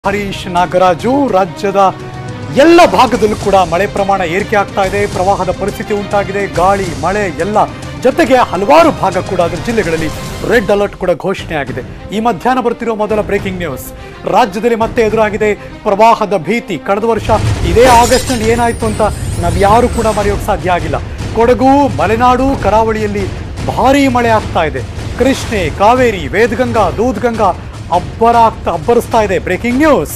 ಹರೀಶ್ ನಾಗರಾಜು ರಾಜ್ಯದ ಎಲ್ಲ ಭಾಗದಲ್ಲೂ ಕೂಡ ಮಳೆ ಪ್ರಮಾಣ ಏರಿಕೆ ಆಗ್ತಾ ಇದೆ ಪ್ರವಾಹದ ಪರಿಸ್ಥಿತಿ ಉಂಟಾಗಿದೆ ಗಾಳಿ ಮಳೆ ಎಲ್ಲ ಜೊತೆಗೆ ಹಲವಾರು ಭಾಗ ಕೂಡ ಅದರ ಜಿಲ್ಲೆಗಳಲ್ಲಿ ರೆಡ್ ಅಲರ್ಟ್ ಕೂಡ ಘೋಷಣೆ ಆಗಿದೆ ಈ ಮಧ್ಯಾಹ್ನ ಬರ್ತಿರೋ ಮೊದಲ ಬ್ರೇಕಿಂಗ್ ನ್ಯೂಸ್ ರಾಜ್ಯದಲ್ಲಿ ಮತ್ತೆ ಎದುರಾಗಿದೆ ಪ್ರವಾಹದ ಭೀತಿ ಕಳೆದ ವರ್ಷ ಇದೇ ಆಗಸ್ಟ್ನಲ್ಲಿ ಏನಾಯ್ತು ಅಂತ ನಾವ್ಯಾರು ಕೂಡ ಮರೆಯೋಕೆ ಸಾಧ್ಯ ಆಗಿಲ್ಲ ಕೊಡಗು ಮಲೆನಾಡು ಕರಾವಳಿಯಲ್ಲಿ ಭಾರೀ ಮಳೆ ಆಗ್ತಾ ಇದೆ ಕೃಷ್ಣೆ ಕಾವೇರಿ ವೇದಗಂಗಾ ದೂದ್ಗಂಗಾ ಅಬ್ಬರ ಆಗ್ತಾ ಅಬ್ಬರಿಸ್ತಾ ಇದೆ ಬ್ರೇಕಿಂಗ್ ನ್ಯೂಸ್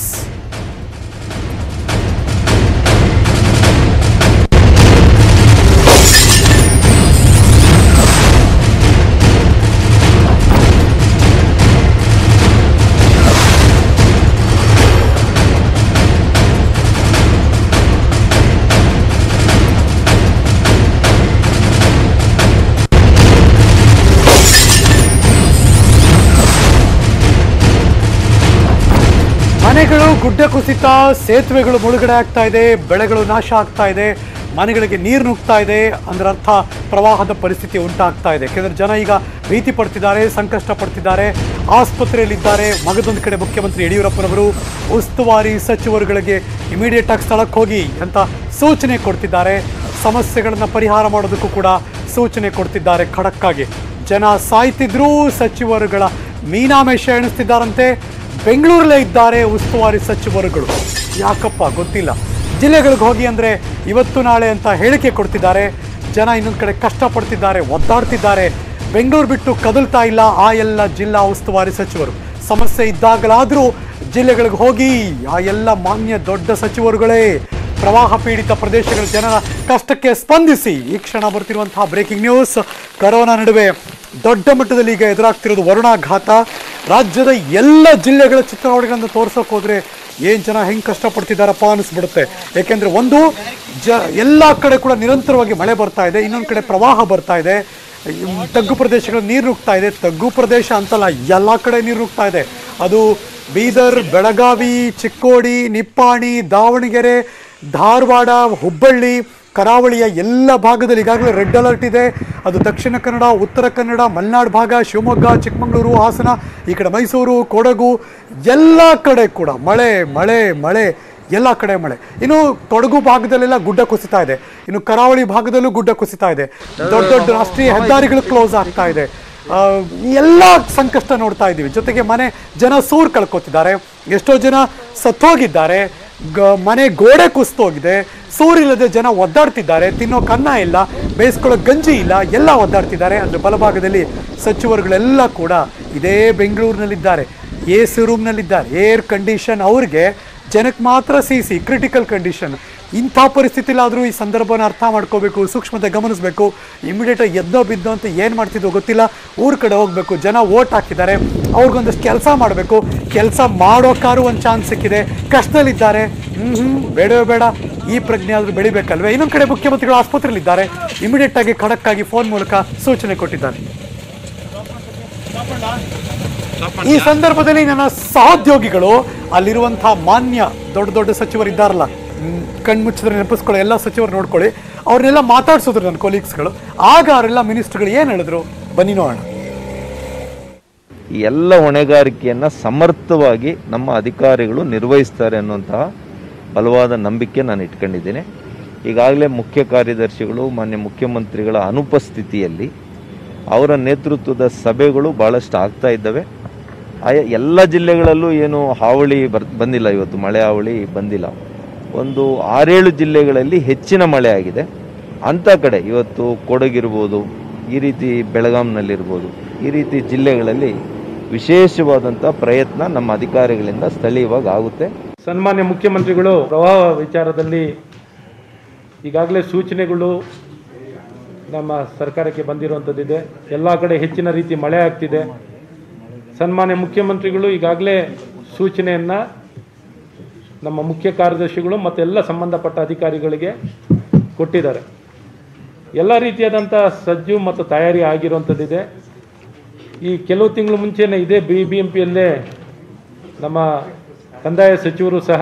ಮನೆಗಳು ಗುಡ್ಡ ಕುಸಿತ ಸೇತುವೆಗಳು ಮುಳುಗಡೆ ಆಗ್ತಾ ಇದೆ ಬೆಳೆಗಳು ನಾಶ ಆಗ್ತಾ ಇದೆ ಮನೆಗಳಿಗೆ ನೀರು ನುಗ್ತಾ ಇದೆ ಅದರ ಅರ್ಥ ಪ್ರವಾಹದ ಪರಿಸ್ಥಿತಿ ಉಂಟಾಗ್ತಾ ಇದೆ ಯಾಕೆಂದ್ರೆ ಜನ ಈಗ ಭೀತಿ ಪಡ್ತಿದ್ದಾರೆ ಸಂಕಷ್ಟ ಪಡ್ತಿದ್ದಾರೆ ಆಸ್ಪತ್ರೆಯಲ್ಲಿದ್ದಾರೆ ಮಗದೊಂದು ಕಡೆ ಮುಖ್ಯಮಂತ್ರಿ ಯಡಿಯೂರಪ್ಪನವರು ಉಸ್ತುವಾರಿ ಸಚಿವರುಗಳಿಗೆ ಇಮಿಡಿಯೇಟ್ ಆಗಿ ಸ್ಥಳಕ್ಕೆ ಹೋಗಿ ಅಂತ ಸೂಚನೆ ಕೊಡ್ತಿದ್ದಾರೆ ಸಮಸ್ಯೆಗಳನ್ನ ಪರಿಹಾರ ಮಾಡೋದಕ್ಕೂ ಕೂಡ ಸೂಚನೆ ಕೊಡ್ತಿದ್ದಾರೆ ಖಡಕ್ಕಾಗಿ ಜನ ಸಾಯ್ತಿದ್ರೂ ಸಚಿವರುಗಳ ಮೀನಾಮೇಷ ಎಣಿಸ್ತಿದ್ದಾರಂತೆ ಬೆಂಗಳೂರಲ್ಲೇ ಇದ್ದಾರೆ ಉಸ್ತುವಾರಿ ಸಚಿವರುಗಳು ಯಾಕಪ್ಪ ಗೊತ್ತಿಲ್ಲ ಜಿಲ್ಲೆಗಳಿಗೆ ಹೋಗಿ ಅಂದರೆ ಇವತ್ತು ನಾಳೆ ಅಂತ ಹೇಳಿಕೆ ಕೊಡ್ತಿದ್ದಾರೆ ಜನ ಇನ್ನೊಂದು ಕಡೆ ಕಷ್ಟಪಡ್ತಿದ್ದಾರೆ ಒದ್ದಾಡ್ತಿದ್ದಾರೆ ಬೆಂಗಳೂರು ಬಿಟ್ಟು ಕದಲ್ತಾ ಇಲ್ಲ ಆ ಎಲ್ಲ ಜಿಲ್ಲಾ ಉಸ್ತುವಾರಿ ಸಚಿವರು ಸಮಸ್ಯೆ ಇದ್ದಾಗಲಾದರೂ ಜಿಲ್ಲೆಗಳಿಗೆ ಹೋಗಿ ಆ ಎಲ್ಲ ಮಾನ್ಯ ದೊಡ್ಡ ಸಚಿವರುಗಳೇ ಪ್ರವಾಹ ಪೀಡಿತ ಪ್ರದೇಶಗಳ ಜನರ ಕಷ್ಟಕ್ಕೆ ಸ್ಪಂದಿಸಿ ಈ ಕ್ಷಣ ಬರ್ತಿರುವಂತಹ ಬ್ರೇಕಿಂಗ್ ನ್ಯೂಸ್ ಕರೋನಾ ನಡುವೆ ದೊಡ್ಡ ಮಟ್ಟದಲ್ಲಿ ಈಗ ಎದುರಾಗ್ತಿರೋದು ವರುಣಾಘಾತ ರಾಜ್ಯದ ಎಲ್ಲ ಜಿಲ್ಲೆಗಳ ಚಿತ್ರಾವಳಿಗಳನ್ನು ತೋರ್ಸೋಕೆ ಹೋದ್ರೆ ಏನ್ ಜನ ಹೆಂಗ್ ಕಷ್ಟಪಡ್ತಿದ್ದಾರಪ್ಪ ಅನಿಸ್ಬಿಡುತ್ತೆ ಯಾಕೆಂದ್ರೆ ಒಂದು ಜ ಎಲ್ಲ ಕಡೆ ಕೂಡ ನಿರಂತರವಾಗಿ ಮಳೆ ಬರ್ತಾ ಇದೆ ಇನ್ನೊಂದು ಕಡೆ ಪ್ರವಾಹ ಬರ್ತಾ ಇದೆ ಇಮ್, ತಗ್ಗು ಪ್ರದೇಶಗಳ ನೀರು ನುಗ್ತಾ ಇದೆ ತಗ್ಗು ಪ್ರದೇಶ ಅಂತಲ್ಲ ಎಲ್ಲ ಕಡೆ ನೀರು ನುಗ್ತಾ ಇದೆ ಅದು ಬೀದರ್ ಬೆಳಗಾವಿ ಚಿಕ್ಕೋಡಿ ನಿಪ್ಪಾಣಿ ದಾವಣಗೆರೆ ಧಾರವಾಡ ಹುಬ್ಬಳ್ಳಿ ಕರಾವಳಿಯ ಎಲ್ಲ ಭಾಗದಲ್ಲಿ ಈಗಾಗಲೇ ರೆಡ್ ಅಲರ್ಟ್ ಇದೆ ಅದು ದಕ್ಷಿಣ ಕನ್ನಡ ಉತ್ತರ ಕನ್ನಡ ಮಲೆನಾಡು ಭಾಗ ಶಿವಮೊಗ್ಗ ಚಿಕ್ಕಮಗಳೂರು ಹಾಸನ ಈ ಕಡೆ ಮೈಸೂರು ಕೊಡಗು ಎಲ್ಲ ಕಡೆ ಕೂಡ ಮಳೆ ಮಳೆ ಮಳೆ ಎಲ್ಲ ಕಡೆ ಮಳೆ ಇನ್ನು ಕೊಡಗು ಭಾಗದಲ್ಲೆಲ್ಲ ಗುಡ್ಡ ಕುಸಿತಾ ಇದೆ ಇನ್ನು ಕರಾವಳಿ ಭಾಗದಲ್ಲೂ ಗುಡ್ಡ ಕುಸಿತಾ ಇದೆ ದೊಡ್ಡ ದೊಡ್ಡ ರಾಷ್ಟ್ರೀಯ ಹೆದ್ದಾರಿಗಳು ಕ್ಲೋಸ್ ಆಗ್ತಾ ಇದೆ ಆ, ಎಲ್ಲ ಸಂಕಷ್ಟ ನೋಡ್ತಾ ಇದ್ದೀವಿ ಜೊತೆಗೆ ಮನೆ ಜನ ಸೂರು ಕಳ್ಕೊತಿದ್ದಾರೆ ಎಷ್ಟೋ ಜನ ಸತ್ತೋಗಿದ್ದಾರೆ ಗ- ಮನೆ ಗೋಡೆ ಕುಸ್ತೋಗಿದೆ ಸೂರಿಲ್ಲದೆ ಜನ ಒದ್ದಾಡ್ತಿದ್ದಾರೆ ತಿನ್ನೋಕೆ ಅನ್ನ ಇಲ್ಲ ಬೇಯಿಸ್ಕೊಳ್ಳೋ ಗಂಜಿ ಇಲ್ಲ ಎಲ್ಲ ಒದ್ದಾಡ್ತಿದ್ದಾರೆ ಅಂದರೆ ಬಲಭಾಗದಲ್ಲಿ ಸಚಿವರುಗಳೆಲ್ಲ ಕೂಡ ಇದೇ ಬೆಂಗಳೂರಿನಲ್ಲಿದ್ದಾರೆ ಎ ಸಿ ರೂಮ್ನಲ್ಲಿದ್ದಾರೆ ಏರ್ ಕಂಡೀಷನ್ ಅವ್ರಿಗೆ ಜನಕ್ಕೆ ಮಾತ್ರ ಸಿ ಸಿ ಕ್ರಿಟಿಕಲ್ ಕಂಡೀಷನ್ ಇಂಥ ಪರಿಸ್ಥಿತಿಲಾದರೂ ಈ ಸಂದರ್ಭನ ಅರ್ಥ ಮಾಡ್ಕೋಬೇಕು ಸೂಕ್ಷ್ಮತೆ ಗಮನಿಸಬೇಕು ಇಮಿಡಿಯೇಟಾಗಿ ಎದ್ದೋ ಬಿದ್ದೋ ಅಂತ ಏನು ಮಾಡ್ತಿದ್ದೋ ಗೊತ್ತಿಲ್ಲ ಊರ ಕಡೆ ಹೋಗಬೇಕು ಜನ ಓಟ್ ಹಾಕಿದ್ದಾರೆ ಅವ್ರಿಗೊಂದಷ್ಟು ಕೆಲಸ ಮಾಡಬೇಕು ಕೆಲಸ ಮಾಡೋಕ್ಕಾರು ಒಂದು ಚಾನ್ಸ್ ಸಿಕ್ಕಿದೆ ಕಷ್ಟದಲ್ಲಿದ್ದಾರೆ ಹ್ಞೂ ಹ್ಞೂ ಬೇಡವೇ ಬೇಡ ಈ ಪ್ರಜ್ಞೆ ಆದರೂ ಬೆಳಿಬೇಕಲ್ವೇ ಇನ್ನೊಂದು ಕಡೆ ಮುಖ್ಯಮಂತ್ರಿಗಳು ಆಸ್ಪತ್ರೆಯಲ್ಲಿದ್ದಾರೆ ಇಮಿಡಿಯೇಟ್ ಆಗಿ ಖಡಕ್ಕಾಗಿ ಫೋನ್ ಮೂಲಕ ಸೂಚನೆ ಕೊಟ್ಟಿದ್ದಾರೆ ಈ ಸಂದರ್ಭದಲ್ಲಿ ನನ್ನ ಸಹೋದ್ಯೋಗಿಗಳು ಅಲ್ಲಿರುವಂತಹ ಮಾನ್ಯ ದೊಡ್ಡ ದೊಡ್ಡ ಸಚಿವರು ಇದ್ದಾರಲ್ಲ ಹ್ಮ್, ಕಣ್ಮುಚ್ಚಿದ್ರೆ ನೆನಪಿಸ್ಕೊಳ್ಳೋ ಎಲ್ಲ ಸಚಿವರು ನೋಡ್ಕೊಳ್ಳಿ ಅವ್ರನ್ನೆಲ್ಲ ಮಾತಾಡ್ಸಿದ್ರು ನನ್ನ ಕೊಲೀಗ್ಸ್ಗಳು ಆಗ ಅವರೆಲ್ಲ ಮಿನಿಸ್ಟರ್ಗಳು ಏನು ಹೇಳಿದ್ರು ಬನ್ನಿ ನೋಡೋಣ ಈ ಎಲ್ಲ ಹೊಣೆಗಾರಿಕೆಯನ್ನು ಸಮರ್ಥವಾಗಿ ನಮ್ಮ ಅಧಿಕಾರಿಗಳು ನಿರ್ವಹಿಸ್ತಾರೆ ಅನ್ನುವಂತಹ ಬಲವಾದ ನಂಬಿಕೆ ನಾನು ಇಟ್ಕೊಂಡಿದ್ದೀನಿ ಈಗಾಗಲೇ ಮುಖ್ಯ ಕಾರ್ಯದರ್ಶಿಗಳು ಮಾನ್ಯ ಮುಖ್ಯಮಂತ್ರಿಗಳ ಅನುಪಸ್ಥಿತಿಯಲ್ಲಿ ಅವರ ನೇತೃತ್ವದ ಸಭೆಗಳು ಭಾಳಷ್ಟು ಆಗ್ತಾ ಇದ್ದಾವೆ ಆಯಾ ಎಲ್ಲ ಜಿಲ್ಲೆಗಳಲ್ಲೂ ಏನು ಹಾವಳಿ ಬರ್ ಬಂದಿಲ್ಲ ಇವತ್ತು ಮಳೆ ಹಾವಳಿ ಬಂದಿಲ್ಲ ಒಂದು ಆರೇಳು ಜಿಲ್ಲೆಗಳಲ್ಲಿ ಹೆಚ್ಚಿನ ಮಳೆ ಆಗಿದೆ ಅಂಥ ಕಡೆ ಇವತ್ತು ಕೊಡಗಿರ್ಬೋದು ಈ ರೀತಿ ಬೆಳಗಾಂನಲ್ಲಿರ್ಬೋದು ಈ ರೀತಿ ಜಿಲ್ಲೆಗಳಲ್ಲಿ ವಿಶೇಷವಾದಂಥ ಪ್ರಯತ್ನ ನಮ್ಮ ಅಧಿಕಾರಿಗಳಿಂದ ಸ್ಥಳೀಯವಾಗಿ ಆಗುತ್ತೆ ಸನ್ಮಾನ್ಯ ಮುಖ್ಯಮಂತ್ರಿಗಳು ಪ್ರವಾಹ ವಿಚಾರದಲ್ಲಿ ಈಗಾಗಲೇ ಸೂಚನೆಗಳು ನಮ್ಮ ಸರ್ಕಾರಕ್ಕೆ ಬಂದಿರುವಂಥದ್ದಿದೆ ಎಲ್ಲ ಕಡೆ ಹೆಚ್ಚಿನ ರೀತಿ ಮಳೆ ಆಗ್ತಿದೆ ಸನ್ಮಾನ್ಯ ಮುಖ್ಯಮಂತ್ರಿಗಳು ಈಗಾಗಲೇ ಸೂಚನೆಯನ್ನು ನಮ್ಮ ಮುಖ್ಯ ಕಾರ್ಯದರ್ಶಿಗಳು ಮತ್ತು ಎಲ್ಲ ಸಂಬಂಧಪಟ್ಟ ಅಧಿಕಾರಿಗಳಿಗೆ ಕೊಟ್ಟಿದ್ದಾರೆ ಎಲ್ಲ ರೀತಿಯಾದಂಥ ಸಜ್ಜು ಮತ್ತು ತಯಾರಿ ಆಗಿರುವಂಥದ್ದಿದೆ ಈ ಕೆಲವು ತಿಂಗಳು ಮುಂಚೆನೇ ಇದೇ ಬಿ ಬಿ ಎಂ ಪಿಯಲ್ಲೇ ನಮ್ಮ ಕಂದಾಯ ಸಚಿವರು ಸಹ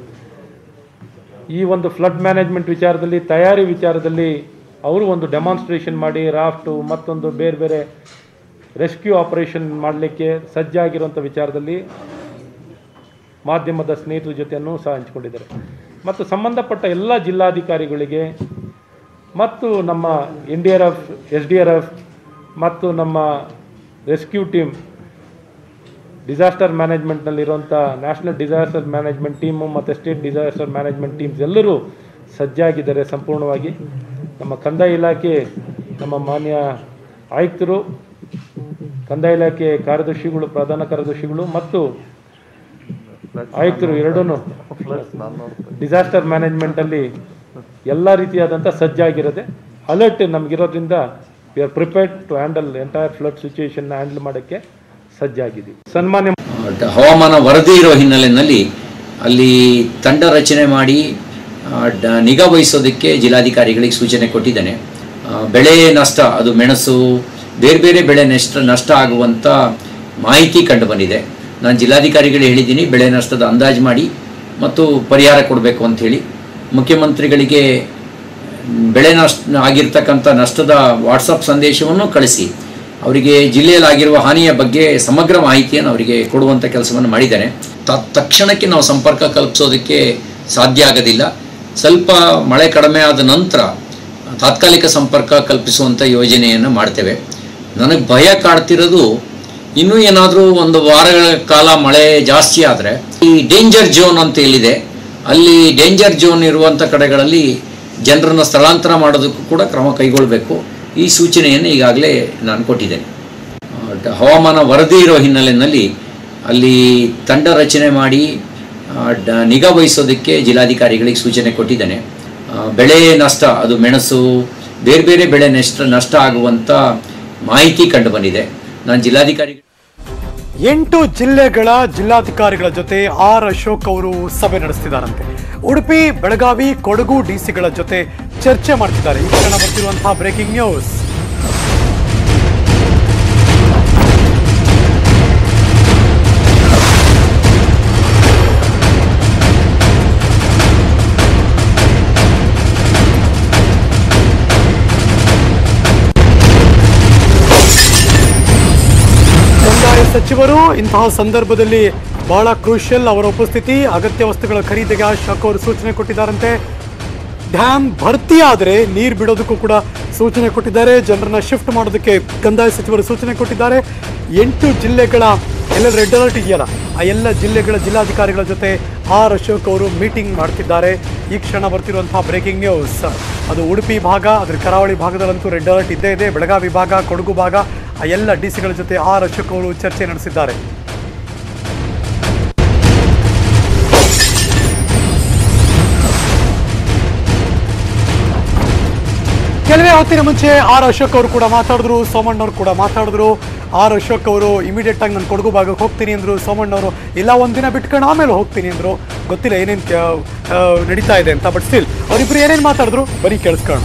ಈ ಒಂದು ಫ್ಲಡ್ ಮ್ಯಾನೇಜ್ಮೆಂಟ್ ವಿಚಾರದಲ್ಲಿ ತಯಾರಿ ವಿಚಾರದಲ್ಲಿ ಅವರು ಒಂದು ಡೆಮಾನ್ಸ್ಟ್ರೇಷನ್ ಮಾಡಿ ರಾಫ್ಟು ಮತ್ತೊಂದು ಬೇರೆ ಬೇರೆ ರೆಸ್ಕ್ಯೂ ಆಪರೇಷನ್ ಮಾಡಲಿಕ್ಕೆ ಸಜ್ಜಾಗಿರುವಂಥ ವಿಚಾರದಲ್ಲಿ ಮಾಧ್ಯಮದ ಸ್ನೇಹಿತರ ಜೊತೆಯನ್ನು ಸಹ ಹಂಚಿಕೊಂಡಿದ್ದಾರೆ ಮತ್ತು ಸಂಬಂಧಪಟ್ಟ ಎಲ್ಲ ಜಿಲ್ಲಾಧಿಕಾರಿಗಳಿಗೆ ಮತ್ತು ನಮ್ಮ N D R F S D R F ಮತ್ತು ನಮ್ಮ ರೆಸ್ಕ್ಯೂ ಟೀಮ್ ಡಿಸಾಸ್ಟರ್ ಮ್ಯಾನೇಜ್ಮೆಂಟ್ನಲ್ಲಿರುವಂಥ ನ್ಯಾಷನಲ್ ಡಿಸಾಸ್ಟರ್ ಮ್ಯಾನೇಜ್ಮೆಂಟ್ ಟೀಮು ಮತ್ತು ಸ್ಟೇಟ್ ಡಿಸಾಸ್ಟರ್ ಮ್ಯಾನೇಜ್ಮೆಂಟ್ ಟೀಮ್ಸ್ ಎಲ್ಲರೂ ಸಜ್ಜಾಗಿದ್ದಾರೆ ಸಂಪೂರ್ಣವಾಗಿ ನಮ್ಮ ಕಂದಾಯ ಇಲಾಖೆ ನಮ್ಮ ಮಾನ್ಯ ಆಯುಕ್ತರು ಕಂದಾಯ ಇಲಾಖೆ ಕಾರ್ಯದರ್ಶಿಗಳು ಪ್ರಧಾನ ಕಾರ್ಯದರ್ಶಿಗಳು ಮತ್ತು ಆಯುಕ್ತರು ಎರಡೂ ಡಿಸಾಸ್ಟರ್ ಮ್ಯಾನೇಜ್ಮೆಂಟಲ್ಲಿ ಎಲ್ಲ ರೀತಿಯಾದಂಥ ಸಜ್ಜಾಗಿರುತ್ತೆ ಅಲರ್ಟ್ ನಮಗಿರೋದ್ರಿಂದ we are prepared to handle entire flood ಸಿಚುವೇಶನ್ನ ಹ್ಯಾಂಡಲ್ ಮಾಡೋಕ್ಕೆ ಸಜ್ಜಾಗಿದ್ದೀವಿ ಸನ್ಮಾನ್ಯ ಡ- ಹವಾಮಾನ ವರದಿ ಇರೋ ಹಿನ್ನೆಲೆಯಲ್ಲಿ ಅಲ್ಲಿ ತಂಡ ರಚನೆ ಮಾಡಿ ಆ, ಡ- ನಿಗಾ ವಹಿಸೋದಕ್ಕೆ ಜಿಲ್ಲಾಧಿಕಾರಿಗಳಿಗೆ ಸೂಚನೆ ಕೊಟ್ಟಿದ್ದೇನೆ ಆ, ಬೆಳೆ ನಷ್ಟ ಅದು ಮೆಣಸು ಬೇರೆ ಬೇರೆ ಬೆಳೆ ನಷ್ಟ ನಷ್ಟ ಆಗುವಂಥ ಮಾಹಿತಿ ಕಂಡು ಬಂದಿದೆ ನಾನು ಜಿಲ್ಲಾಧಿಕಾರಿಗಳಿಗೆ ಹೇಳಿದ್ದೀನಿ ಬೆಳೆ ನಷ್ಟದ ಅಂದಾಜು ಮಾಡಿ ಮತ್ತು ಪರಿಹಾರ ಕೊಡಬೇಕು ಅಂಥೇಳಿ ಮುಖ್ಯಮಂತ್ರಿಗಳಿಗೆ ಬೆಳೆ ನಷ್ಟ ಆಗಿರ್ತಕ್ಕಂಥ ನಷ್ಟದ ವಾಟ್ಸಪ್ ಸಂದೇಶವನ್ನು ಕಳಿಸಿ ಅವರಿಗೆ ಜಿಲ್ಲೆಯಲ್ಲಿ ಆಗಿರುವ ಹಾನಿಯ ಬಗ್ಗೆ ಸಮಗ್ರ ಮಾಹಿತಿಯನ್ನು ಅವರಿಗೆ ಕೊಡುವಂಥ ಕೆಲಸವನ್ನು ಮಾಡಿದ್ದೇನೆ ತ ತಕ್ಷಣಕ್ಕೆ ನಾವು ಸಂಪರ್ಕ ಕಲ್ಪಿಸೋದಕ್ಕೆ ಸಾಧ್ಯ ಆಗೋದಿಲ್ಲ ಸ್ವಲ್ಪ ಮಳೆ ಕಡಿಮೆ ಆದ ನಂತರ ತಾತ್ಕಾಲಿಕ ಸಂಪರ್ಕ ಕಲ್ಪಿಸುವಂಥ ಯೋಜನೆಯನ್ನು ಮಾಡ್ತೇವೆ ನನಗೆ ಭಯ ಕಾಡ್ತಿರೋದು ಇನ್ನೂ ಏನಾದರೂ ಒಂದು ವಾರಗಳ ಕಾಲ ಮಳೆ ಜಾಸ್ತಿ ಆದರೆ ಈ ಡೇಂಜರ್ ಝೋನ್ ಅಂತ ಹೇಳಿದೆ ಅಲ್ಲಿ ಡೇಂಜರ್ ಝೋನ್ ಇರುವಂಥ ಕಡೆಗಳಲ್ಲಿ ಜನರನ್ನು ಸ್ಥಳಾಂತರ ಮಾಡೋದಕ್ಕೂ ಕೂಡ ಕ್ರಮ ಕೈಗೊಳ್ಳಬೇಕು ಈ ಸೂಚನೆಯನ್ನು ಈಗಾಗಲೇ ನಾನು ಕೊಟ್ಟಿದ್ದೇನೆ ಆ, ಡ- ಹವಾಮಾನ ವರದಿ ಇರೋ ಹಿನ್ನೆಲೆಯಲ್ಲಿ ಅಲ್ಲಿ ತಂಡ ರಚನೆ ಮಾಡಿ ಆ, ಡ- ನಿಗಾ ವಹಿಸೋದಕ್ಕೆ ಜಿಲ್ಲಾಧಿಕಾರಿಗಳಿಗೆ ಸೂಚನೆ ಕೊಟ್ಟಿದ್ದೇನೆ ಆ, ಬೆಳೆ ನಷ್ಟ ಅದು ಮೆಣಸು ಬೇರೆ ಬೇರೆ ಬೆಳೆ ನಷ್ಟ ನಷ್ಟ ಆಗುವಂಥ ಮಾಹಿತಿ ಕಂಡು ಬಂದಿದೆ ನಾನು ಜಿಲ್ಲಾಧಿಕಾರಿ ಎಂಟು ಜಿಲ್ಲೆಗಳ ಜಿಲ್ಲಾಧಿಕಾರಿಗಳ ಜೊತೆ ಆರ್ ಅಶೋಕ್ ಅವರು ಸಭೆ ನಡೆಸ್ತಿದ್ದಾರಂತೆ ಉಡುಪಿ ಬೆಳಗಾವಿ ಕೊಡಗು ಡಿಸಿಗಳ ಜೊತೆ ಚರ್ಚೆ ಮಾಡ್ತಿದ್ದಾರೆ ಈ ಕ್ಷಣ ಬರ್ತಿರುವಂತಹ ಬ್ರೇಕಿಂಗ್ ನ್ಯೂಸ್ ಕಂದಾಯ ಸಚಿವರು ಇಂತಹ ಸಂದರ್ಭದಲ್ಲಿ ಬಹಳ ಕ್ರೂಷಿಯಲ್ ಅವರ ಉಪಸ್ಥಿತಿ ಅಗತ್ಯ ವಸ್ತುಗಳ ಖರೀದಿಗೆ ಅಶೋಕ್ ಅವರು ಸೂಚನೆ ಕೊಟ್ಟಿದ್ದಾರಂತೆ ಡ್ಯಾಮ್ ಭರ್ತಿ ಆದರೆ ನೀರು ಬಿಡೋದಕ್ಕೂ ಕೂಡ ಸೂಚನೆ ಕೊಟ್ಟಿದ್ದಾರೆ ಜನರನ್ನ ಶಿಫ್ಟ್ ಮಾಡೋದಕ್ಕೆ ಕಂದಾಯ ಸಚಿವರು ಸೂಚನೆ ಕೊಟ್ಟಿದ್ದಾರೆ ಎಂಟು ಜಿಲ್ಲೆಗಳ ಎಲ್ಲ ರೆಡ್ ಅಲರ್ಟ್ ಇದೆಯಲ್ಲ ಆ ಎಲ್ಲ ಜಿಲ್ಲೆಗಳ ಜಿಲ್ಲಾಧಿಕಾರಿಗಳ ಜೊತೆ ಆರ್ ಅಶೋಕ್ ಅವರು ಮೀಟಿಂಗ್ ಮಾಡ್ತಿದ್ದಾರೆ ಈ ಕ್ಷಣ ಬರ್ತಿರುವಂತಹ ಬ್ರೇಕಿಂಗ್ ನ್ಯೂಸ್ ಅದು ಉಡುಪಿ ಭಾಗ ಅದ್ರ ಕರಾವಳಿ ಭಾಗದಲ್ಲಂತೂ ರೆಡ್ ಅಲರ್ಟ್ ಇದ್ದೇ ಇದೆ ಬೆಳಗಾವಿ ಭಾಗ ಕೊಡಗು ಭಾಗ ಆ ಎಲ್ಲ ಡಿ ಸಿಗಳ ಜೊತೆ ಆರ್ ಅಶೋಕ್ ಅವರು ಚರ್ಚೆ ನಡೆಸಿದ್ದಾರೆ ಕೆಲವೇ ಹೊತ್ತಿನ ಮುಂಚೆ ಆರ್ ಅಶೋಕ್ ಅವರು ಕೂಡ ಮಾತಾಡಿದ್ರು ಸೋಮಣ್ಣ ಅವರು ಕೂಡ ಮಾತಾಡಿದ್ರು ಆರ್ ಅಶೋಕ್ ಅವರು ಇಮಿಡಿಯೇಟ್ ಆಗಿ ನಾನು ಕೊಡಗು ಭಾಗಕ್ಕೆ ಹೋಗ್ತೀನಿ ಅಂದ್ರು ಸೋಮಣ್ಣ ಅವರು ಇಲ್ಲ ಒಂದಿನ ಬಿಟ್ಕೊಂಡು ಆಮೇಲೆ ಹೋಗ್ತೀನಿ ಅಂದ್ರು ಗೊತ್ತಿಲ್ಲ ಏನೇನು ನಡೀತಾ ಇದೆ ಅಂತ ಬಟ್ ಸ್ಟಿಲ್ ಅವರಿಬ್ರು ಏನೇನು ಮಾತಾಡಿದ್ರು ಬರೀ ಕೇಳಿಸ್ಕೊಳ್ಳೋಣ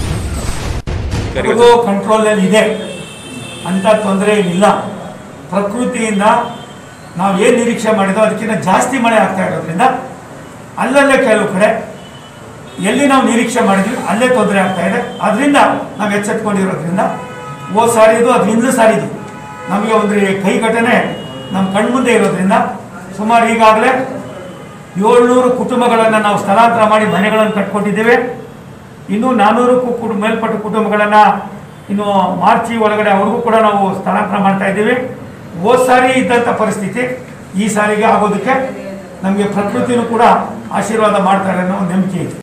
ಕೊಡಗು ಕಂಟ್ರೋಲಲ್ಲಿ ಇದೆ ಅಂತ ತೊಂದರೆ ಏನಿಲ್ಲ ಪ್ರಕೃತಿಯಿಂದ ನಾವು ಏನು ನಿರೀಕ್ಷೆ ಮಾಡಿದೋ ಅದಕ್ಕಿಂತ ಜಾಸ್ತಿ ಮಳೆ ಆಗ್ತಾ ಇರೋದ್ರಿಂದ ಅಲ್ಲಲ್ಲೇ ಕೆಲವು ಕಡೆ ಎಲ್ಲಿ ನಾವು ನಿರೀಕ್ಷೆ ಮಾಡಿದ್ವಿ ಅಲ್ಲೇ ತೊಂದರೆ ಆಗ್ತಾ ಇದೆ ಅದರಿಂದ ನಾವು ಎಚ್ಚೆತ್ಕೊಂಡಿರೋದ್ರಿಂದ ಓ ಸಾರಿದು ಅದು ಹಿಂದೂ ಸಾರಿದು ನಮಗೆ ಒಂದು ಕೈ ಘಟನೆ ನಮ್ಮ ಕಣ್ಮುಂದೆ ಇರೋದ್ರಿಂದ ಸುಮಾರು ಈಗಾಗಲೇ ಏಳ್ನೂರು ಕುಟುಂಬಗಳನ್ನು ನಾವು ಸ್ಥಳಾಂತರ ಮಾಡಿ ಮನೆಗಳನ್ನು ಕಟ್ಕೊಟ್ಟಿದ್ದೇವೆ ಇನ್ನು ನಾನ್ನೂರಕ್ಕೂ ಕುಟುಂಬ ಮೇಲ್ಪಟ್ಟ ಕುಟುಂಬಗಳನ್ನು ಇನ್ನು ಮಾರ್ಚಿ ಒಳಗಡೆ ಅವ್ರಿಗೂ ಕೂಡ ನಾವು ಸ್ಥಳಾಂತರ ಮಾಡ್ತಾ ಇದ್ದೀವಿ ಹೋದ್ ಸಾರಿ ಇದ್ದಂಥ ಪರಿಸ್ಥಿತಿ ಈ ಸಾರಿಗೆ ಆಗೋದಕ್ಕೆ ನಮಗೆ ಪ್ರಕೃತಿನೂ ಕೂಡ ಆಶೀರ್ವಾದ ಮಾಡ್ತಾರೆ ಅನ್ನೋ ಒಂದು ನಂಬಿಕೆ ಇದೆ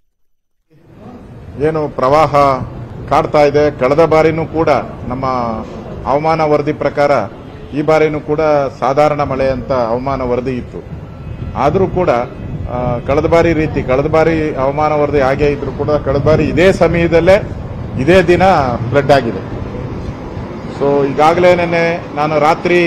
ಏನು ಪ್ರವಾಹ ಕಾಡ್ತಾ ಇದೆ ಕಳೆದ ಬಾರಿನೂ ಕೂಡ ನಮ್ಮ ಹವಾಮಾನ ವರದಿ ಪ್ರಕಾರ ಈ ಬಾರಿನೂ ಕೂಡ ಸಾಧಾರಣ ಮಳೆ ಅಂತ ಹವಾಮಾನ ವರದಿ ಇತ್ತು ಆದರೂ ಕೂಡ ಆ, ಕಳೆದ ಬಾರಿ ರೀತಿ ಕಳೆದ ಬಾರಿ ಹವಾಮಾನ ವರದಿ ಹಾಗೆ ಇದ್ರು ಕೂಡ ಕಳೆದ ಬಾರಿ ಇದೇ ಸಮಯದಲ್ಲೇ ಇದೇ ದಿನ ಫ್ಲಡ್ ಆಗಿದೆ ಸೊ ಈಗಾಗಲೇ ನೆನ್ನೆ ನಾನು ರಾತ್ರಿ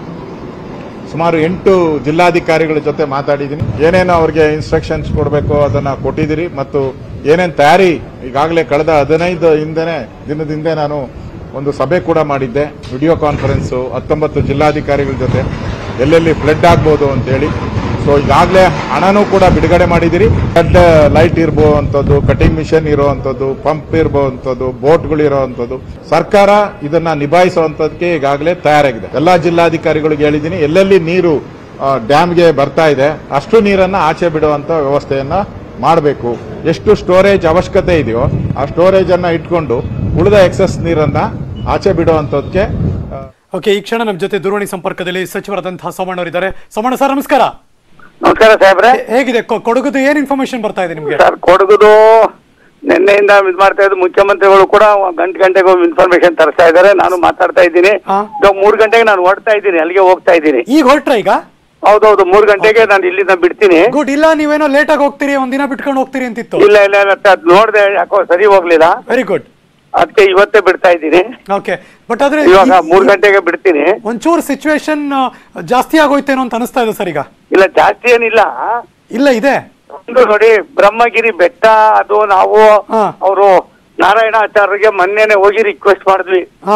ಸುಮಾರು ಎಂಟು ಜಿಲ್ಲಾಧಿಕಾರಿಗಳ ಜೊತೆ ಮಾತಾಡಿದ್ದೀನಿ ಏನೇನು ಅವ್ರಿಗೆ ಇನ್ಸ್ಟ್ರಕ್ಷನ್ಸ್ ಕೊಡಬೇಕು ಅದನ್ನ ಕೊಟ್ಟಿದ್ದೀರಿ ಮತ್ತು ಏನೇನು ತಯಾರಿ ಈಗಾಗಲೇ ಕಳೆದ ಹದಿನೈದು ಹಿಂದೆನೆ ದಿನದಿಂದ ನಾನು ಒಂದು ಸಭೆ ಕೂಡ ಮಾಡಿದ್ದೆ ವಿಡಿಯೋ ಕಾನ್ಫರೆನ್ಸು ಹತ್ತೊಂಬತ್ತು ಜಿಲ್ಲಾಧಿಕಾರಿಗಳ ಜೊತೆ ಎಲ್ಲೆಲ್ಲಿ ಫ್ಲಡ್ ಆಗ್ಬೋದು ಅಂತೇಳಿ ಸೊ ಈಗಾಗಲೇ ಹಣನೂ ಕೂಡ ಬಿಡುಗಡೆ ಮಾಡಿದಿರಿ ಫ್ಲಡ್ ಲೈಟ್ ಇರ್ಬೋವಂಥದ್ದು ಕಟಿಂಗ್ ಮಿಷನ್ ಇರುವಂಥದ್ದು ಪಂಪ್ ಇರ್ಬೋವಂಥದ್ದು ಬೋಟ್ಗಳು ಇರುವಂಥದ್ದು ಸರ್ಕಾರ ಇದನ್ನ ನಿಭಾಯಿಸುವಂಥದ್ದಕ್ಕೆ ಈಗಾಗಲೇ ತಯಾರಾಗಿದೆ ಎಲ್ಲಾ ಜಿಲ್ಲಾಧಿಕಾರಿಗಳಿಗೆ ಹೇಳಿದ್ದೀನಿ ಎಲ್ಲೆಲ್ಲಿ ನೀರು ಆ, ಡ್ಯಾಮ್ಗೆ ಬರ್ತಾ ಇದೆ ಅಷ್ಟು ನೀರನ್ನ ಆಚೆ ಬಿಡುವಂತ ವ್ಯವಸ್ಥೆಯನ್ನ ಮಾಡಬೇಕು ಎಷ್ಟು ಸ್ಟೋರೇಜ್ ಅವಶ್ಯಕತೆ ಇದೆಯೋ ಆ ಸ್ಟೋರೇಜ್ ಅನ್ನ ಇಟ್ಕೊಂಡು ಉಳಿದ ಎಕ್ಸಸ್ ನೀರನ್ನ ಆಚೆ ಬಿಡುವಂತದಕ್ಕೆ ಓಕೆ ಈ ಕ್ಷಣ ನಮ್ಮ ಜೊತೆ ದೂರವಾಣಿ ಸಂಪರ್ಕದಲ್ಲಿ ಸಚಿವರಾದಂತಹ ಸೋಮಣ್ಣ ಅವರಿದ್ದಾರೆ ಸೋಮಣ್ಣ ಸರ್ ನಮಸ್ಕಾರ ನಮಸ್ಕಾರ ಸಾಹೇಬ್ರೆ ಹೇ- ಹೇಗಿದೆ ಕೊ- ಕೊಡಗುದು ಏನ್ ಇನ್ಫಾರ್ಮೇಶನ್ ಬರ್ತಾ ಇದೆ ನಿಮ್ಗೆ ಸರ್ ಕೊಡಗುದು ನಿನ್ನೆಯಿಂದ ಇದು ಮಾಡ್ತಾ ಇದ್ದು ಮುಖ್ಯಮಂತ್ರಿಗಳು ಕೂಡ ಒಂದ್ ಗಂಟೆ ಗಂಟೆಗೆ ಇನ್ಫಾರ್ಮೇಶನ್ ತರಿಸ್ತಾ ಇದ್ದಾರೆ ನಾನು ಮಾತಾಡ್ತಾ ಇದ್ದೀನಿ ಹಾ. ಇವಾಗ ಮೂರ್ ಗಂಟೆಗೆ ನಾನು ಹೊರಡ್ತಾ ಇದ್ದೀನಿ ಅಲ್ಲಿಗೆ ಹೋಗ್ತಾ ಇದ್ದೀನಿ ಈಗ ಹೊರಟ್ರ ಈಗ ಹೌದೌದು ಮೂರ್ ಗಂಟೆಗೆ ನಾನು ಇಲ್ಲಿಂದ ಬಿಡ್ತೀನಿ ಗುಡ್ ಇಲ್ಲ ನೀವೇನೋ ಲೇಟ್ ಆಗಿ ಹೋಗ್ತೀರಿ ಒಂದಿನ ಬಿಟ್ಕೊಂಡು ಹೋಗ್ತೀರಿ ಅಂತಿತ್ತು ಇಲ್ಲ ಇಲ್ಲ ಇಲ್ಲ ಅದ್ ನೋಡ್ದೆ ಯಾಕೋ ಸರಿ ಹೋಗ್ಲಿಲ್ಲ ವೆರಿ ಗುಡ್ ಅದಕ್ಕೆ ಇವತ್ತೇ ಬಿಡ್ತಾ ಇದ್ದೀನಿ ಓಕೆ ಬಟ್ ಆದ್ರೆ ಇವಾಗ ಈ- ಮೂರ್ ಗಂಟೆಗೆ ಬಿಡ್ತೀನಿ ಒಂಚೂರು ಸಿಚುವೇಶನ್ ಜಾಸ್ತಿ ಆಗೋಯ್ತೇನೋ ಅಂತ ಅನಿಸ್ತಾ ಇದೆ ಸರ್ ಈಗ ಇಲ್ಲ ಜಾಸ್ತಿ ಏನಿಲ್ಲ ಇಲ್ಲ ಇದೆ ಒಂದು ನೋಡಿ ಬ್ರಹ್ಮಗಿರಿ ಬೆಟ್ಟ ಅದು ನಾವು ಹಾ. ಅವರು ನಾರಾಯಣಾಚಾರ್ಯರಿಗೆ ಮೊನ್ನೆನೆ ಹೋಗಿ ರಿಕ್ವೆಸ್ಟ್ ಮಾಡಿದ್ವಿ ಹಾ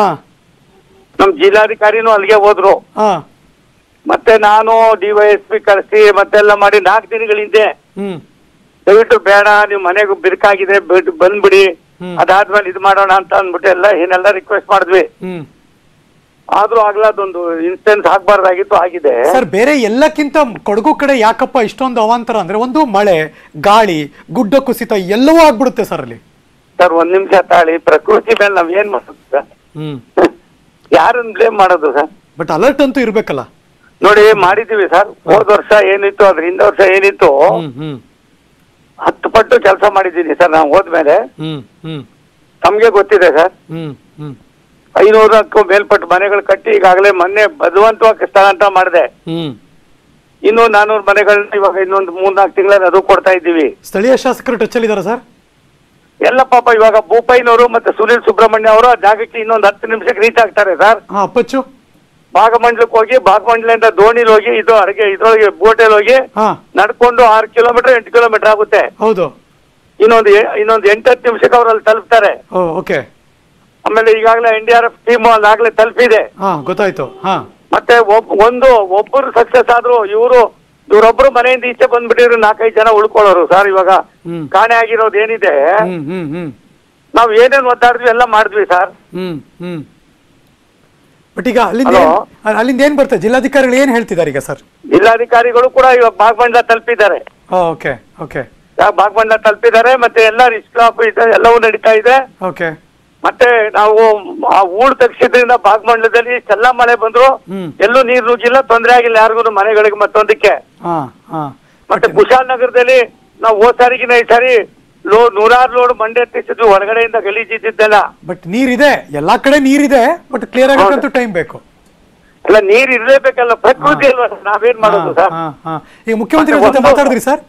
ನಮ್ ಜಿಲ್ಲಾಧಿಕಾರಿನೂ ಅಲ್ಲಿಗೆ ಹೋದ್ರು ಹಾ ಮತ್ತೆ ನಾನು ಡಿವೈಎಸ್ಪಿ ಕರೆಸಿ ಮತ್ತೆಲ್ಲ ಮಾಡಿ ನಾಲ್ಕು ದಿನಗಳ ಹಿಂದೆ ಹ್ಮ್ ದಯವಿಟ್ಟು ಬೇಡ ನೀವು ಮನೆಗೆ ಬಿರುಕಾಗಿದೆ ಬಿಡ್- ಬಂದ್ಬಿಡಿ ಹ್ಮ್. ಅದಾದ್ಮೇಲೆ ಇದು ಮಾಡೋಣ ಅಂತ ಅಂದ್ಬಿಟ್ಟು ಎಲ್ಲ ಏನೆಲ್ಲ ರಿಕ್ವೆಸ್ಟ್ ಮಾಡಿದ್ವಿ ಹ್ಮ್ ಆದ್ರೂ ಆಗ್ಲಾದೊಂದು ಇನ್ಸಿಡೆನ್ಸ್ ಆಗ್ಬಾರ್ದಾಗಿತ್ತು ಆಗಿದೆ ಸರ್ ಬೇರೆ ಎಲ್ಲಕ್ಕಿಂತ ಕೊಡಗು ಕಡೆ ಯಾಕಪ್ಪ ಇಷ್ಟೊಂದು ಅವಾಂತರ ಅಂದ್ರೆ ಒಂದು ಮಳೆ ಗಾಳಿ ಗುಡ್ಡ ಕುಸಿತ ಎಲ್ಲವೂ ಆಗ್ಬಿಡುತ್ತೆ ಸರ್ ಅಲ್ಲಿ ಸರ್ ಒಂದ್ ನಿಮಿಷ ತಾಳಿ ಪ್ರಕೃತಿ ಮೇಲೆ ನಾವ್ ಏನ್ ಮಾಡೋದು ಸರ್ ಹ್ಮ್ ಯಾರನ್ನ ಬ್ಲೇಮ್ ಮಾಡೋದು ಸರ್ ಬಟ್ ಅಲರ್ಟ್ ಅಂತೂ ಇರ್ಬೇಕಲ್ಲ ನೋಡಿ ಮಾಡಿದೀವಿ ಸರ್ ಹೋದ್ ವರ್ಷ ಏನಿತ್ತು ಅದ್ರ ಹಿಂದ ವರ್ಷ ಏನಿತ್ತು ಹ್ಮ್ ಹ್ಮ್ ಹತ್ತು ಪಟ್ಟು ಕೆಲಸ ಮಾಡಿದ್ದೀನಿ ಸರ್ ನಾವು ಹೋದ್ಮೇಲೆ ಹ್ಮ್ ಹ್ಮ್ ತಮ್ಗೆ ಗೊತ್ತಿದೆ ಸರ್ ಹ್ಮ್ ಹ್ಮ್ ಐನೂರಕ್ಕೂ ಮೇಲ್ಪಟ್ಟು ಮನೆಗಳು ಕಟ್ಟಿ ಈಗಾಗಲೇ ಮೊನ್ನೆ ಬಲವಂತವಾಗಿ ಸ್ಥಳಾಂತರ ಮಾಡಿದೆ ಹ್ಮ್ ಇನ್ನು ನಾನೂರು ಮನೆಗಳನ್ನ ಇವಾಗ ಇನ್ನೊಂದು ಮೂರ್ನಾಲ್ಕು ತಿಂಗಳಲ್ಲಿ ಅದು ಕೊಡ್ತಾ ಇದ್ದೀವಿ ಸ್ಥಳೀಯ ಶಾಸಕರು ಟಚ್ ಅಲ್ಲಿದಾರ ಸರ್ ಎಲ್ಲ ಪಾಪ ಇವಾಗ ಭೂಪೈನವರು ಮತ್ತೆ ಸುನಿಲ್ ಸುಬ್ರಹ್ಮಣ್ಯ ಅವರು ಆ ಜಾಗಕ್ಕೆ ಇನ್ನೊಂದು ಹತ್ತು ನಿಮಿಷಕ್ಕೆ ರೀಚ್ ಆಗ್ತಾರೆ ಸರ್ ಹಾ ಅಪ್ಪಚ್ಚು ಭಾಗಮಂಡ್ಲಕ್ಕೆ ಹೋಗಿ ಭಾಗಮಂಡ್ಲಿಂದ ದೋಣಿಲಿ ಹೋಗಿ ಇದು ಅಡಿಗೆ ಇದ್ರೊಳಗೆ ಬೋಟಲ್ಲಿ ಹೋಗಿ ಹಾ ನಡ್ಕೊಂಡು ಆರು ಕಿಲೋಮೀಟರ್ ಎಂಟು ಕಿಲೋಮೀಟರ್ ಆಗುತ್ತೆ ಹೌದು ಇನ್ನೊಂದು ಎ- ಇನ್ನೊಂದು ಎಂಟತ್ತು ನಿಮಿಷಕ್ಕೆ ಅವ್ರು ಅಲ್ಲಿ ತಲುಪ್ತಾರೆ ಓ ಓಕೆ ಆಮೇಲೆ ಈಗಾಗಲೇ N D R F team ಅಲ್ಲಿ ಆಗ್ಲೇ ತಲುಪಿದೆ ಹಾ ಗೊತ್ತಾಯ್ತು ಹಾ ಮತ್ತೆ ಒಬ್- ಒಂದು ಒಬ್ಬರು ಸಕ್ಸಸ್ ಆದ್ರು ಇವರು ಇವರೊಬ್ರು ಮನೆಯಿಂದ ಈಚೆ ಬಂದ್ಬಿಟ್ಟಿದ್ರು ನಾಲ್ಕೈದು ಜನ ಉಳ್ಕೊಳ್ಳೋರು ಸರ್ ಇವಾಗ ಹ್ಮ್. ಕಾಣೆ ಆಗಿರೋದು ಏನಿದೆ ಹ್ಮ್ ಹ್ಮ್ ಹ್ಮ್ ನಾವ್ ಏನೇನ್ ಒದ್ದಾಡಿದ್ವಿ ಎಲ್ಲ ಮಾಡಿದ್ವಿ ಸರ್ ಹ್ಮ್ ಹ್ಮ್ ಬಟ್ ಈಗ ಅಲ್ಲಿಂದ Hello? ಏನ್- ಅಲ್ಲಿಂದ ಏನ್ ಬರ್ತದೆ ಜಿಲ್ಲಾಧಿಕಾರಿಗಳು ಏನ್ ಹೇಳ್ತಿದ್ದಾರೆ ಈಗ ಸರ್ ಜಿಲ್ಲಾಧಿಕಾರಿಗಳು ಕೂಡ ಇವಾಗ ಬಾಗ್ಮಂಡ್ಲ ತಲುಪಿದ್ದಾರೆ ಓಕೆ ಓಕೆ ಬಾಗ್ಮಂಡ್ಲ ತಲುಪಿದ್ದಾರೆ ಮತ್ತೆ ಎಲ್ಲ ರಿಸ್ಕ್ ಆಫ್ ಇದೆ ಎಲ್ಲವೂ ನಡೀತಾ ಇದೆ ಓಕೆ ಮತ್ತೆ ನಾವು ಆ ಊಳು ತಗ್ಸಿದ್ರಿಂದ ಬಾಗ್ಮಂಡ್ಲದಲ್ಲಿ ಚೆಲ್ಲ ಮಳೆ ಬಂದ್ರು ಹ್ಮ್. ಎಲ್ಲೂ ನೀರು ನುಗ್ಗಿಲ್ಲ ತೊಂದರೆ ಆಗಿಲ್ಲ ಯಾರಿಗೂ ಮನೆಗಳಿಗೆ ಮತ್ತೊಂದಕ್ಕೆ ಹಾ ಹಾ ಮತ್ತೆ ಕುಶಾಲ್ ನಗರದಲ್ಲಿ ನಾವು ಹೋದ್ ಸಾರಿಗಿನ ಈ ಸಾರಿ ಲೋ ನೂರಾರು ಲೋಡ್ ಮಂಡ್ಯ ಎತ್ತಿಸಿದ್ವಿ ಹೊರಗಡೆಯಿಂದ ಗಲೀಜಿದ್ದೆಲ್ಲ ಬಟ್ ನೀರಿದೆ ಎಲ್ಲಾ ಕಡೆ ನೀರಿದೆ ಬಟ್ ಕ್ಲಿಯರ್ ಆಗಕ್ಕಂತೂ ಟೈಮ್ ಬೇಕು ಎಲ್ಲ ನೀರ್ ಇರ್ಲೇಬೇಕಲ್ಲ ಪ್ರಕೃತಿ ಅಲ್ವಾ ಸರ್? ನಾವೇನ್ ಮಾಡೋದು ಹಾ, ಸರ್ ಹಾ, ಹಾ. ಈಗ ಮುಖ್ಯಮಂತ್ರಿ ಮತ್ತೆ ಜೊತೆ ಒಂದು- ಮಾತಾಡಿದ್ರಿ ಸರ್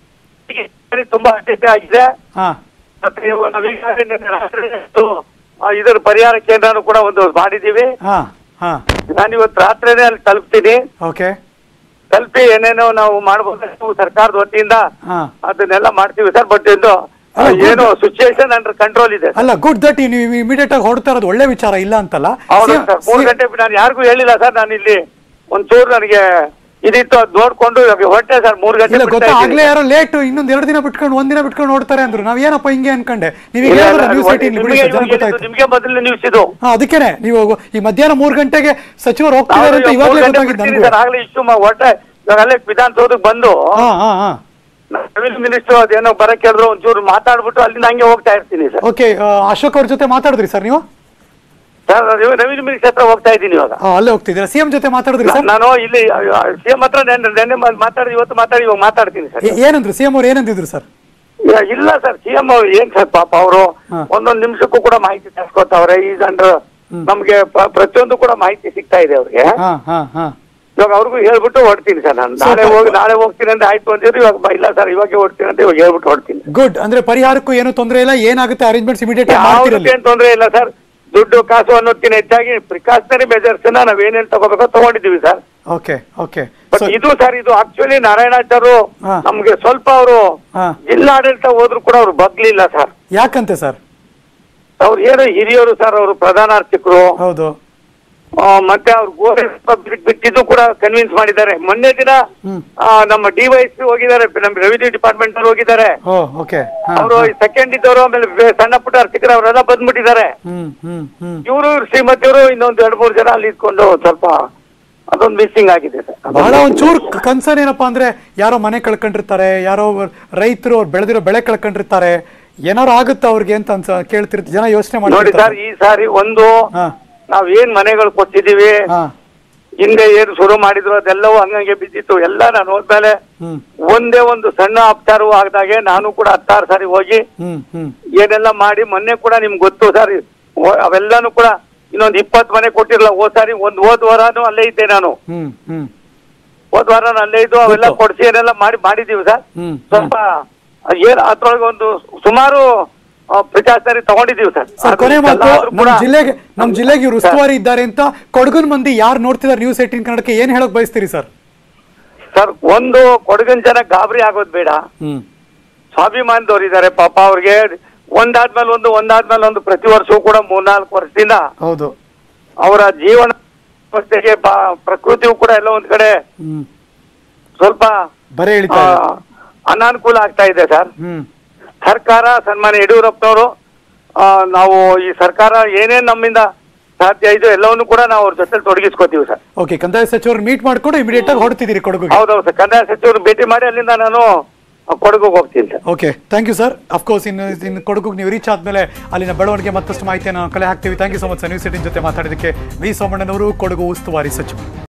ಈ ಸಾರಿ ತುಂಬಾ ಅತಿಥಿ ಆಗಿದೆ ಹಾ ಮತ್ತೆ ಇವಾಗ ನಾವೀಗಾಗಲೇ ನಿನ್ನೆ ರಾತ್ರಿ ಹೊತ್ತು, ಆ, ಇದರ ಪರಿಹಾರ ಕೇಂದ್ರನು ಕೂಡ ಒಂದು ಮಾಡಿದೀವಿ ಹಾ ಹಾ ನಾನು ಇವತ್ತು ರಾತ್ರಿನೇ ಅಲ್ಲಿ ತಲುಪ್ತೀನಿ ಓಕೆ ತಲುಪಿ ಏನೇನೋ ನಾವು ಮಾಡಬಹುದು ಸರ್ಕಾರದ ವತಿಯಿಂದ ಹಾ ಅದನ್ನೆಲ್ಲ ಮಾಡ್ತೀವಿ ಸರ್ ಬಟ್ ಇದು ಅಲ್ಲ, good. ಏನು ಸಿಚುವೇಶನ್ ಅಂಡರ್ ಕಂಟ್ರೋಲ್ ಇದೆ ಅಲ್ಲ ಗುಡ್ ದಟ್ ನೀವು ಇಮಿಡಿಯೇಟ್ ಆಗಿ ಹೊಡ್ತಾ ಇರೋದು ಒಳ್ಳೆ ವಿಚಾರ ಇಲ್ಲ ಅಂತಲ್ಲ ಹೌದು ಸಿ- ಸರ್ ಮೂರು ಸಿ- ಗಂಟೆ ನಾನು ಯಾರಿಗೂ ಹೇಳಿಲ್ಲ ಸರ್ ನಾನು ಇಲ್ಲಿ ಒಂಚೂರು ನನಗೆ ಇದಿತ್ತು ಅದ್ ನೋಡ್ಕೊಂಡು ಇವಾಗ ಹೊರಟೆ ಸರ್ ಮೂರು ಗಂಟೆ ಇಲ್ಲ ಬಿಡ್ತಾ ಗೊತ್ತಾ ಇದ್ದೀನಿ. ಆಗ್ಲೇ ಯಾರೋ ಲೇಟ್ ಇನ್ನೊಂದ್ ಎರಡು ದಿನ ಬಿಟ್ಕೊಂಡು ಒಂದ್ ದಿನ ಬಿಟ್ಕೊಂಡು ನೋಡ್ತಾರೆ ಅಂದ್ರು ನಾವ್ ಏನಪ್ಪ ಹಿಂಗೆ ಅನ್ಕೊಂಡೆ ನೀವು ಇಲ್ಲ, ಇಲ್ಲ, ನ್ಯೂಸ್ ಅದು ಏಟೀನ್ ಬಿಡಿ ನಿಮ್ಗೆ ಸರ್, ಜನ ಇವಾಗ ಹೇಳಿದ್ದು ಗೊತ್ತಾಯ್ತು ನಿಮ್ಗೆ ಮೊದಲು ನ್ಯೂಸ್ ಇದು ಹಾ ಅದಕ್ಕೇನೆ ನೀವು ಈ ಮಧ್ಯಾಹ್ನ ಮೂರ್ ಗಂಟೆಗೆ ಸಚಿವರು ಹೋಗ್ತಿದ್ದಾರೆ ಅಂತ ನಾವು ಮೂರು ಇವಾಗಲೇ ಗಂಟೆ ಗೊತ್ತಾಗಿದ್ದು ಬಿಡ್ತೀನಿ ನನಗೂ ಸರ್ ಆಗ್ಲೇ ಇಷ್ಟು ಹೊಟ್ಟೆ ಇವಾಗ ಅಲ್ಲೇ ವಿಧಾನಸೌಧಕ್ಕೆ ಬಂದು ಹಾ ಹಾ ಹಾ ರೆವಿನ್ಯೂ ಮಿನಿಸ್ಟರ್ ಅದೇನೋ ಬರಕ್ಕೆ ಹೇಳಿದ್ರು ಒಂಚೂರು ಮಾತಾಡ್ಬಿಟ್ಟು ಅಲ್ಲಿಂದ ಹಂಗೆ ಹೋಗ್ತಾ ಇರ್ತೀನಿ ಸರ್ ಓಕೆ ಅಶೋಕ್ ಅವ್ರ ಜೊತೆ ಮಾತಾಡಿದ್ರಿ ಸರ್ ನೀವು ಸರ್ ರೆವಿನ್ಯೂ ಮಿನಿಸ್ಟರ್ ಹತ್ರ ಹೋಗ್ತಾ ಇದ್ದೀನಿ ಇವಾಗ ಆ, ಅಲ್ಲೇ ಹೋಗ್ತಿದ್ದೀರಾ ಸಿಎಂ ಜೊತೆ ಮಾತಾಡಿದ್ರಿ ಸರ್ ನಾನು ಇಲ್ಲಿ ಸಿಎಂ ಹತ್ರ ನೆನ್ನೆ ನೆನ್ನೆ ಮಾತಾಡಿ ಇವತ್ತು ಮಾತಾಡಿ ಇವಾಗ ಮಾತಾಡ್ತೀನಿ ಸರ್ ಏ- ಏನಂದ್ರು ಸಿಎಂ ಅವ್ರು ಏನಂದಿದ್ರು ಸರ್ ಇಲ್ಲ- ಇಲ್ಲ ಸರ್ ಸಿಎಂ ಅವ್ರು ಏನ್ ಸರ್ ಪಾಪ ಅವರು ಹಾ. ಒಂದೊಂದ್ ನಿಮಿಷಕ್ಕೂ ಕೂಡ ಮಾಹಿತಿ ತರ್ಸ್ಕೊತಾವ್ರೆ ಈ ಅಂಡರ್ ನಮ್ಗೆ ಪ- ಪ್ರತಿಯೊಂದು ಕೂಡ ಮಾಹಿತಿ ಸಿಗ್ತಾ ಇದೆ ಅವ್ರಿಗೆ ಹಾ ಹಾ ಹಾ ಇವಾಗ ಅವ್ರಿಗೂ ಹೇಳ್ಬಿಟ್ಟು ಹೊಡ್ತೀನಿ ಸರ್ ನಾನು ನಾಳೆ Super. ಹೋಗಿ ನಾಳೆ ಹೋಗ್ತೀನಿ ಅಂತ ಆಯ್ತು ಅಂತಿದ್ರು ಇವಾಗ ಬ- ಇಲ್ಲ ಸರ್ ಇವಾಗೆ ಹೊಡ್ತೀನಿ ಅಂತ ಇವಾಗ ಹೇಳ್ಬಿಟ್ಟು ಹೊಡ್ತೀನಿ ಗುಡ್ ಅಂದ್ರೆ ಪರಿಹಾರಕ್ಕೂ ಏನು ತೊಂದರೆ ಇಲ್ಲ ಏನಾಗುತ್ತೆ ಅರೇಂಜ್ಮೆಂಟ್ಸ್ ಇಮಿಡಿಯೇಟ್ ಆಗಿ ಮಾಡ್ತಿರಲಿ ಯಾವುದಕ್ಕೇನ್ ತೊಂದರೆ ಇಲ್ಲ ಸರ್ ದುಡ್ಡು ಕಾಸು ಅನ್ನೋದಕ್ಕಿಂತ ಹೆಚ್ಚಾಗಿ ಪ್ರಿಕಾಷನರಿ ಮೆಜರ್ಸ್ ನ ನಾವ್ ಏನೇನ್ ತಗೋಬೇಕೋ ತಗೊಂಡಿದೀವಿ ಸರ್ ಓಕೆ ಓಕೆ ಬಟ್ ಇದು ಸರ್ ಇದು ಆಕ್ಚುಲಿ ನಾರಾಯಣಾಚಾರ್ಯ ಹಾ. ನಮ್ಗೆ ಸ್ವಲ್ಪ ಅವರು ಹಾ. ಜಿಲ್ಲಾಡಳಿತ ಹೋದ್ರು ಕೂಡ ಅವ್ರು ಬಗ್ಲಿಲ್ಲ ಸರ್ ಯಾಕಂತೆ ಸರ್ ಅವ್ರು ಏನು ಹಿರಿಯರು ಸರ್ ಅವರು ಪ್ರಧಾನ ಅರ್ಚಕರು ಹೌದು ಆ, ಮತ್ತೆ ಅವ್ರು ಗೋರೆ ಬಿಟ್- ಬಿಟ್ಟಿದ್ದು ಕೂಡ ಕನ್ವಿನ್ಸ್ ಮಾಡಿದ್ದಾರೆ ಮೊನ್ನೆ ದಿನ ಹ್ಮ್. ಆ, ನಮ್ಮ ಡಿವೈಸ್ ಹೋಗಿದ್ದಾರೆ ನಮ್ಮ ರೆವಿನ್ಯೂ ಡಿಪಾರ್ಟ್ಮೆಂಟ್ ಅವ್ರು ಹೋಗಿದ್ದಾರೆ ಓ ಓಕೆ ಹಾ ಅವರು ಸೆಕೆಂಡ್ ಇದ್ದವರು ಆಮೇಲೆ ಬೆ- ಸಣ್ಣ ಪುಟ್ಟ ಅರ್ಚಕರು ಅವರೆಲ್ಲ ಬಂದ್ಬಿಟ್ಟಿದ್ದಾರೆ ಹ್ಮ್ ಹ್ಮ್ ಹ್ಮ್ ಇವರು ಶ್ರೀಮತಿಯವರು ಇನ್ನೊಂದು ಎರಡು ಮೂರು ಜನ ಅಲ್ಲಿ ಇಟ್ಕೊಂಡು ಸ್ವಲ್ಪ ಅದೊಂದು ಮಿಸ್ಸಿಂಗ್ ಆಗಿದೆ ಸರ್ ಬಹಳ ಒಂಚೂರು ಕನ್ಸರ್ನ್ ಏನಪ್ಪಾ ಅಂದ್ರೆ ಯಾರೋ ಮನೆ ಕಳ್ಕೊಂಡಿರ್ತಾರೆ ಯಾರೋ ರೈತರು ಅವ್ರು ಬೆಳೆದಿರೋ ಬೆಳೆ ಕಳ್ಕೊಂಡಿರ್ತಾರೆ ಏನಾರು ಆಗುತ್ತಾ ಅವ್ರಿಗೆ ಅಂತ ಅನ್ಸ ಕೇಳ್ತಿರ್ತಾರೆ ಜನ ಯೋಚನೆ ನೋಡಿ ಸರ್ ಮಾಡ್ತಾರೆ ಈ ಸಾರಿ ಒಂದು ಹಾ ನಾವ್ ಏನ್ ಮನೆಗಳು ಕೊಟ್ಟಿದೀವಿ ಹಾ ಹಿಂದೆ ಏನು ಶುರು ಮಾಡಿದ್ರು ಅದೆಲ್ಲವೂ ಹಂಗಂಗೆ ಬಿದ್ದಿತ್ತು ಎಲ್ಲ ನಾನು ಹೋದ್ಮೇಲೆ ಹ್ಮ್ ಒಂದೇ ಒಂದು ಸಣ್ಣ ಅಪಚಾರವೂ ಆಗದಾಗೆ ನಾನು ಕೂಡ ಹತ್ತಾರು ಸಾರಿ ಹೋಗಿ ಹ್ಮ್ ಹ್ಮ್ ಏನೆಲ್ಲ ಮಾಡಿ ಮೊನ್ನೆ ಕೂಡ ನಿಮ್ಗೆ ಗೊತ್ತು ಸರ್ ಓ- ಅವೆಲ್ಲಾನು ಕೂಡ ಇನ್ನೊಂದು ಇಪ್ಪತ್ತು ಮನೆ ಕೊಟ್ಟಿರಲ್ಲ ಹೋದ್ ಸಾರಿ ಒಂದ್ ಹೋದ್ ವಾರನು ಅಲ್ಲೇ ಇದ್ದೆ ನಾನು ಹ್ಮ್ ಹ್ಮ್ ಹೋದ್ ವಾರ ಅಲ್ಲೇ ಇದ್ದು ಅವೆಲ್ಲ ಗೊತ್ತು. ಕೊಡ್ಸಿ ಏನೆಲ್ಲ ಮಾಡಿ ಮಾಡಿದೀವಿ ಸರ್ ಹ್ಮ್, ಸ್ವಲ್ಪ ಏನ್ ಅದ್ರೊಳಗೆ ಒಂದು ಸುಮಾರು ಪ್ರಿಕಾಷನರಿ ತಗೊಂಡಿದೀವಿ ಸರ್ ಸರ್ ಕೊನೆ ಅದೆಲ್ಲ ಮಾತು ಆದ್ರೂ ನಮ್ ಕೂಡ- ಜಿಲ್ಲೆಗೆ ನಮ್ ಜಿಲ್ಲೆಗೆ ಇವ್ರು ಸರ್, ಉಸ್ತುವಾರಿ ಇದ್ದಾರೆ ಅಂತ ಕೊಡಗನ್ ಮಂದಿ ಯಾರು ನೋಡ್ತಿದ್ದಾರೆ ನ್ಯೂಸ್ ಏಟೀನ್ ಕನ್ನಡಕ್ಕೆ ಏನ್ ಹೇಳಕ್ ಬಯಸ್ತೀರಿ ಸರ್ ಸರ್ ಒಂದು ಕೊಡಗಿನ ಜನ ಗಾಬರಿ ಆಗೋದ್ ಬೇಡ ಹ್ಮ್ ಸ್ವಾಭಿಮಾನದವ್ರು ಇದ್ದಾರೆ ಪಾಪ ಅವ್ರಿಗೆ ಒಂದಾದ್ಮೇಲೆ ಒಂದು ಒಂದಾದ್ಮೇಲೆ ಒಂದು ಪ್ರತಿ ವರ್ಷವೂ ಕೂಡ ಮೂರ್ನಾಲ್ಕು ವರ್ಷದಿಂದ ಹೌದು ಅವರ ಜೀವನ ವ್ಯವಸ್ಥೆಗೆ ಬಾ- ಪ್ರಕೃತಿಯು ಕೂಡ ಎಲ್ಲ ಒಂದ್ ಕಡೆ ಹ್ಮ್ ಸ್ವಲ್ಪ ಬರೇ ಎಳಿತಾ ಆ, ಇದೆ. ಅನಾನುಕೂಲ ಆಗ್ತಾ ಇದೆ ಸರ್ ಹ್ಮ್ ಸರ್ಕಾರ ಸನ್ಮಾನ್ಯ ಯಡಿಯೂರಪ್ಪನವರು ಆ, ನಾವು ಈ ಸರ್ಕಾರ ಏನೇನ್ ನಮ್ಮಿಂದ ಸಾಧ್ಯ ಇದೆಯೋ ಎಲ್ಲವನ್ನು ಕೂಡ ನಾವು ಅವ್ರ ಜೊತೆ ತೊಡಗಿಸ್ಕೋತೀವಿ ಸರ್ ಓಕೆ ಕಂದಾಯ ಸಚಿವರು ಮೀಟ್ ಮಾಡ್ಕೊಂಡು ಇಮಿಡಿಯೇಟ್ ಆಗಿ ಹೊರಡ್ತಿದ್ದೀರಿ ಕೊಡಗುಗೆ ಹೌದೌದು ಸರ್ ಕಂದಾಯ ಸಚಿವರು ಭೇಟಿ ಮಾಡಿ ಅಲ್ಲಿಂದ ನಾನು ಕೊಡಗಿಗೆ ಹೋಗ್ತೀನಿ sir okay thank you sir of course ಇನ್ನು ಇನ್ನು ಕೊಡಗುಗೆ ನೀವು ರೀಚ್ ಆದ್ಮೇಲೆ ಅಲ್ಲಿನ ಬೆಳವಣಿಗೆ ಮತ್ತಷ್ಟು ಮಾಹಿತಿಯನ್ನು ಕಲೆ ಹಾಕ್ತೀವಿ thank you so much sir news eighteen ಜೊತೆ ಮಾತಾಡೋದಕ್ಕೆ ವಿ ಸೋಮಣ್ಣನವರು ಕೊಡಗು ಉಸ್ತುವಾರಿ ಸಚಿವರು